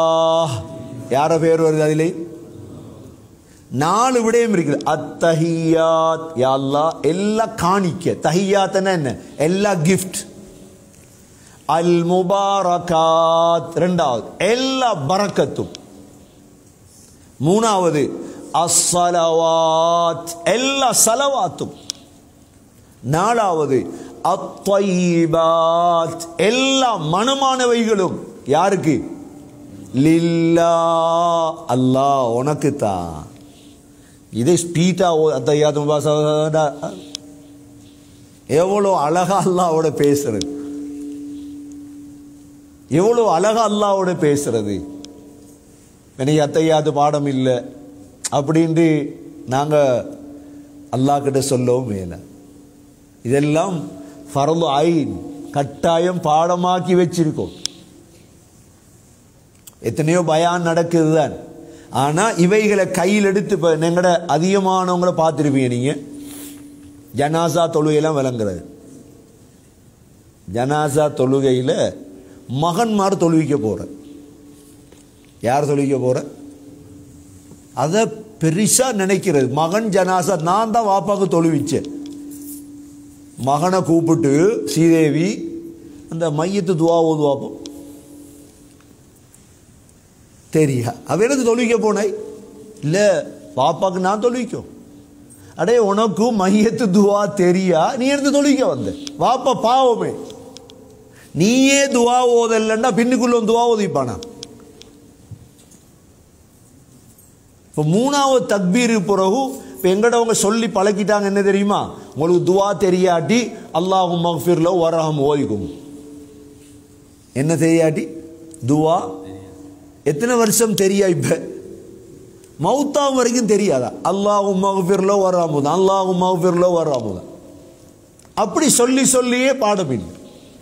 யார பேர் வருது அதிலே நாலு விடயம் இருக்குது அத்தஹியாத் யா அல்லாஹ் எல்லாம் காணிக்க தஹியாத்னா என்ன எல்லா கிஃப்ட் அல் முபாரகாத் ரெண்டாவது எல்லா பரக்கத்தும் மூணாவது அஸ்ஸலவாத் எல்லா சலவாத்தும் நாலாவது அத்வைபாத் எல்லா மனமானவைகளும் யாருக்கு லில்லா அல்லாஹ் உனக்கு தான் இதை ஸ்பீட்டா அத்தையாத்தும் எவ்வளோ அழகா அல்லாவோட பேசுறது எவ்வளோ அழகா அல்லாவோட பேசுறது எனக்கு அத்தையாது பாடம் இல்லை அப்படின்ட்டு நாங்கள் அல்லாஹ் கிட்ட சொல்லவும் மேல இதெல்லாம் ஃபரது ஐன் கட்டாயம் பாடமாக்கி வச்சிருக்கோம் எத்தனையோ பயான் நடக்குது தான் ஆனால் இவைகளை கையில் எடுத்து இப்போ எங்கட அதிகமானவங்களை பார்த்துருப்பீங்க நீங்கள் ஜனாசா தொழுகையெல்லாம் விளங்குறது ஜனாசா தொழுகையில் மகன்மார் தொழுவிக்க போகிற யார் தொழுவிக்க போகிற அதை பெருசாக நினைக்கிறது மகன் ஜனாசா நான் தான் வாப்பாக்கு தொழுவிச்சேன் மகனை கூப்பிட்டு ஸ்ரீதேவி அந்த மையத்து துவா ஓதுவாப்போம் தெரியா அவ எனக்கு தொழுவிக்க போனாய் இல்லை பாப்பாக்கு நான் தொழுவிக்கும் அடே உனக்கு மையத்து துவா தெரியா நீ எடுத்து தொழுவிக்க வந்த வாப்பா பாவமே நீயே துவா ஓதல்லன்னா பின்னுக்குள்ள வந்து துவா ஓதிப்பானா இப்போ மூணாவது தக்பீரு பிறகு இப்போ எங்கடவங்க சொல்லி பழக்கிட்டாங்க என்ன தெரியுமா உங்களுக்கு துவா தெரியாட்டி அல்லாஹும் மஃபிர்ல வரஹம் ஓதிக்கும் என்ன தெரியாட்டி துவா எத்தனை வருஷம் தெரியா இப்ப மௌத்தாம் வரைக்கும் தெரியாதா அல்லாஹும் மகஃபிர்ல வராமுதான் அல்லாஹும் மகஃபிர்ல வராமுதான் அப்படி சொல்லி சொல்லியே பாடம் இல்லை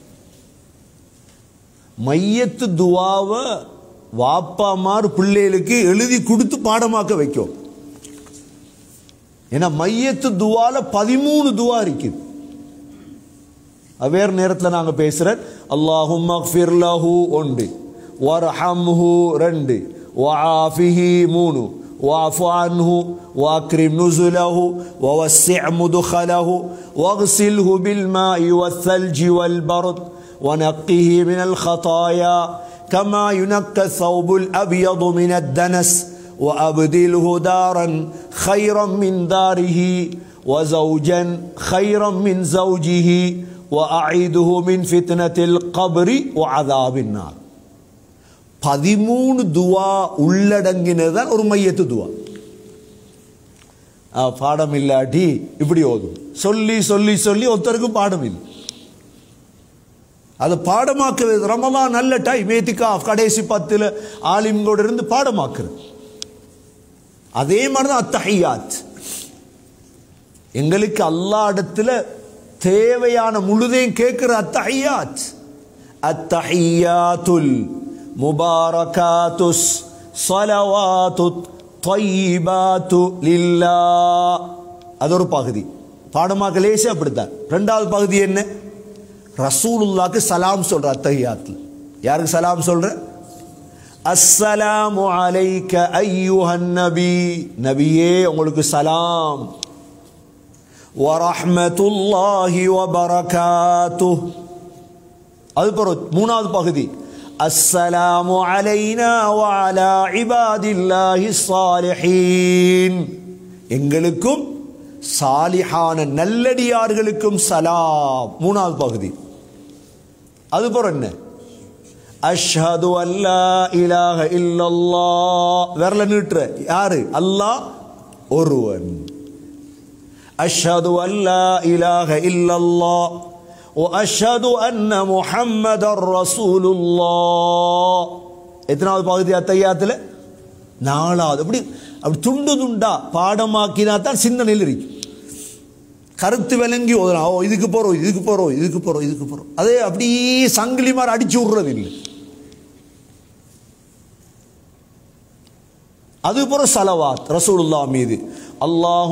மையத்து துவாவை வாப்பாமார் பிள்ளைகளுக்கு எழுதி கொடுத்து பாடமாக்க வைக்கும் ஏன்னா மையத்து துவால பதிமூணு துவா இருக்குது வேறு நேரத்தில் நாங்கள் பேசுகிறேன் அல்லாஹும் மக்ஃபிர் லஹு ஒன்று வர்ஹம்ஹு ரெண்டு வஆஃபிஹி மூணு واعف عنه واكرم نزله ووسع مدخله واغسله بالماء والثلج والبرد ونقه من الخطايا كما ينقى الثوب الابيض من الدنس وابدله دارا خيرا من داره وزوجا خيرا من زوجه واعيده من فتنه القبر وعذاب النار பதிமூணு துவா உள்ளடங்கினதுதான் ஒரு மையத்து துவா ஆ, பாடம் இல்லாட்டி இப்படி ஓதும் சொல்லி சொல்லி சொல்லி ஒருத்தருக்கும் பாடம் இல்லை அது பாடமாக்குறது ரமலான் நல்ல டைம் ஏத்திக்கா கடைசி பத்தில் ஆலிம்கோட இருந்து பாடமாக்குறது அதே மாதிரி தான் அத்தஹியாத் எங்களுக்கு அல்லா இடத்துல தேவையான முழுதையும் கேட்கிற அத்தஹியாத் அத்தஹியாத்துல் முபாரகாத்துஸ் ஸலவாத்து தையிபாத்து லில்லா அது ஒரு பகுதி பாடமாக்க லேசே அப்படித்தான் ரெண்டாவது பகுதி என்ன ரசூலுல்லாக்கு சலாம் சொல்ற அத்தஹியாத்துல யாருக்கு சலாம் சொல்ற அஸ்ஸலாமு அலைக்க ஐயுஹன் நபி நபியே உங்களுக்கு சலாம் வரஹ்மத்துல்லாஹி வபரகாத்துஹ் அது பிறகு மூணாவது பகுதி அஸ்ஸலாமு அலைனா வஅலா இபாதில்லாஹி ஸாலிஹீன் எங்களுக்கும் சாலிஹான நல்லடியார்களுக்கும் சலாம் மூணாவது பகுதி அது பிறகு என்ன அஷ்ஹது அல்லா இலாஹ இல்லல்லாஹ் விரல நீட்டுற யாரு அல்லாஹ் ஒருவன் அஷ்ஹது அல்லா இலாஹ இல்லல்லாஹ் وأشهد أن محمد رسول الله எத்தனாவது பகுதி அத்தையாத்தில் நாலாவது அப்படி அப்படி துண்டு துண்டா பாடமாக்கினா தான் சிந்தனையில் இருக்கும் கருத்து விளங்கி ஓதலாம் ஓ இதுக்கு போகிறோம் இதுக்கு போகிறோம் இதுக்கு போகிறோம் இதுக்கு போகிறோம் அதே அப்படியே சங்கிலி மாதிரி அடிச்சு விடுறது இல்லை அது போகிற சலவாத் ரசூலுல்லா மீது அல்லாஹ்